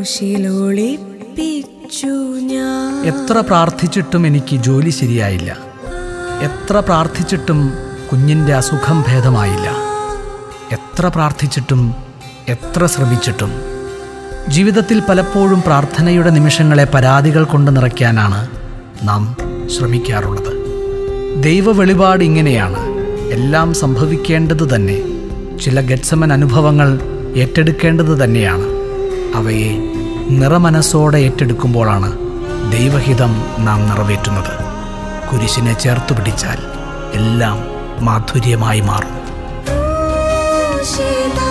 ക്രൂശിലൊളിപ്പിച്ചു ഞാൻ എത്ര പ്രാർത്ഥിച്ചിട്ടും എനിക്ക് ജോലി ശരിയായില്ല എത്ര പ്രാർത്ഥിച്ചിട്ടും കുഞ്ഞിൻ്റെ അസുഖം ഭേദമായില്ല എത്ര പ്രാർത്ഥിച്ചിട്ടും എത്ര ശ്രമിച്ചിട്ടും ജീവിതത്തിൽ പലപ്പോഴും പ്രാർത്ഥനയുടെ നിമിഷങ്ങളെ പരാതികൾ കൊണ്ട് നിറയ്ക്കാനാണ് നാം ശ്രമിക്കാറുള്ളത് ദൈവ വെളിപാട് ഇങ്ങനെയാണ് എല്ലാം സംഭവിക്കേണ്ടത് തന്നെ ചില ഗത്സമൻ അനുഭവങ്ങൾ ഏറ്റെടുക്കേണ്ടത് തന്നെയാണ് അവയെ നിറമനസ്സോടെ ഏറ്റെടുക്കുമ്പോഴാണ് ദൈവഹിതം നാം നിറവേറ്റുന്നത് കുരിശിനെ ചേർത്തു പിടിച്ചാൽ എല്ലാം മാധുര്യമായി മാറും ശിത